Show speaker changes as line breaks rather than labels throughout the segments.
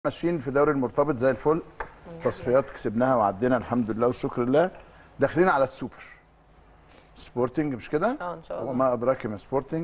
ماشيين في دوري المرتبط زي الفل تصفيات كسبناها وعدينا الحمد لله والشكر لله داخلين على السوبر سبورتنج مش كده
اه ان شاء الله
وما ادراك ما سبورتنج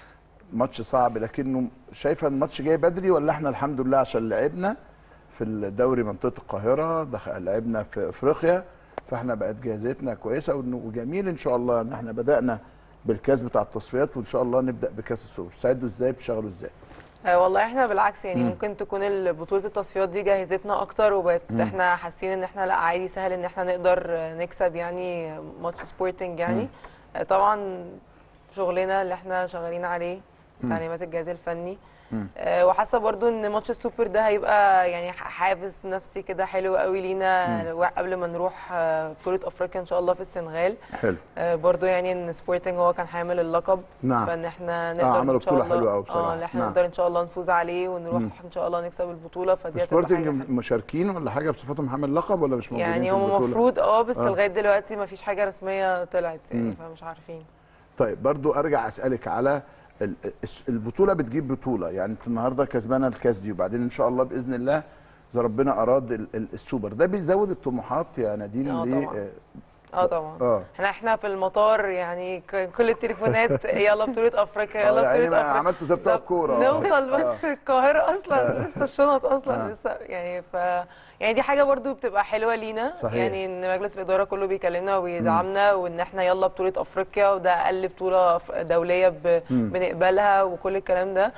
ماتش صعب لكنه شايفه الماتش جاي بدري ولا احنا الحمد لله عشان لعبنا في الدوري منطقه القاهره دخل لعبنا في افريقيا فاحنا بقت جاهزيتنا كويسه وإنه- وجميل ان شاء الله ان احنا بدانا بالكاس بتاع التصفيات وان شاء الله نبدا بكاس السوبر ساعدوا ازاي بتشتغلوا ازاي
آه والله احنا بالعكس يعني ممكن تكون ال- بطوله التصفيات دي جهزتنا اكتر وبقت احنا حاسين ان احنا لا عادي سهل ان احنا نقدر آه، نكسب يعني ماتش سبورتنج يعني آه طبعا شغلنا اللي احنا شغالين عليه تعليمات الجهاز الفني آه وحاسه برضو ان ماتش السوبر ده هيبقى يعني ح- حافز نفسي كده حلو قوي لينا و- قبل ما نروح آه، بطوله افريقيا ان شاء الله في السنغال
حلو
آه، برضو يعني ان سبورتنج هو كان حامل اللقب
نعم.
فان احنا نقدر
عملوا
ان شاء
بطولة
الله
حلوة أوي بصراحة.
اه اللي احنا
نعم.
نقدر ان شاء الله نفوز عليه ونروح ان شاء الله نكسب البطوله فدي هتبقى حاجه
سبورتنج
حلوة.
مشاركين ولا حاجه بصفتهم حامل لقب ولا مش موجودين
يعني
في
هم
البطولة؟
المفروض اه بس
آه.
لغايه دلوقتي ما فيش حاجه رسميه طلعت يعني فمش عارفين
طيب برضو ارجع اسالك على ال- الس- البطوله بتجيب بطوله يعني انت النهارده كسبانه الكاس دي وبعدين ان شاء الله باذن الله اذا ربنا اراد ال- ال- السوبر ده بيزود الطموحات يا نادين
آه
ليه
طبعاً. اه طبعا
اه
احنا احنا في المطار يعني ك- كل التليفونات يلا بطوله افريقيا
آه،
يلا
يعني
بطوله
ما
افريقيا
عملتوا زي بتوع
طب
الكوره آه.
نوصل بس القاهره اصلا لسه الشنط اصلا
آه.
لسه يعني ف يعني دي حاجه برضو بتبقى حلوه لينا
صحيح.
يعني ان مجلس الاداره كله بيكلمنا وبيدعمنا وان احنا يلا بطوله افريقيا وده اقل بطوله ف- دوليه ب... بنقبلها وكل الكلام ده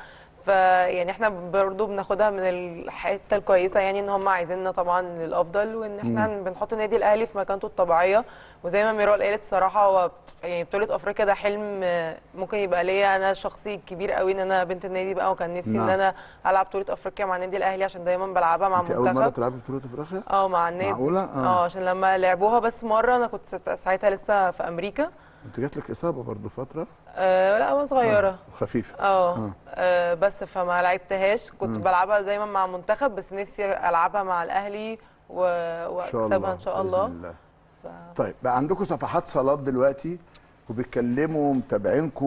فيعني احنا برضو بناخدها من الحته الكويسه يعني ان هم عايزيننا طبعا للافضل وان احنا بنحط النادي الاهلي في مكانته الطبيعيه وزي ما ميرال قالت الصراحه هو بت- يعني بطوله افريقيا ده حلم آه، ممكن يبقى ليا انا شخصي كبير قوي ان انا بنت النادي بقى وكان نفسي
نعم.
ان انا العب بطوله افريقيا مع النادي الاهلي عشان دايما بلعبها مع
انت اول مره
المنتخب
تلعبي بطوله افريقيا
اه مع النادي
معقولة؟ آه.
اه عشان لما لعبوها بس مره انا كنت سا- ساعتها لسه في امريكا
انت جات لك اصابه برضو فتره
آه لا وانا صغيره
خفيفه
اه آه، بس فما لعبتهاش كنت بلعبها دايما مع منتخب بس نفسي العبها مع الاهلي و...
ان شاء الله
واكسبها ان شاء الله
بإذن الله.
ف...
طيب بقى عندكم صفحات صالات دلوقتي وبيتكلموا متابعينكم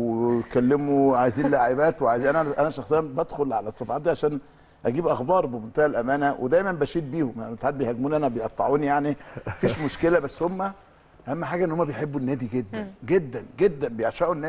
ويتكلموا عايزين لاعبات وعايزين انا انا شخصيا بدخل على الصفحات دي عشان اجيب اخبار بمنتهى الامانه ودايما بشيد بيهم يعني ساعات بيهاجموني انا بيقطعوني يعني مفيش مشكله بس هم اهم حاجه ان هم بيحبوا النادي جدا جدا جدا بيعشقوا النادي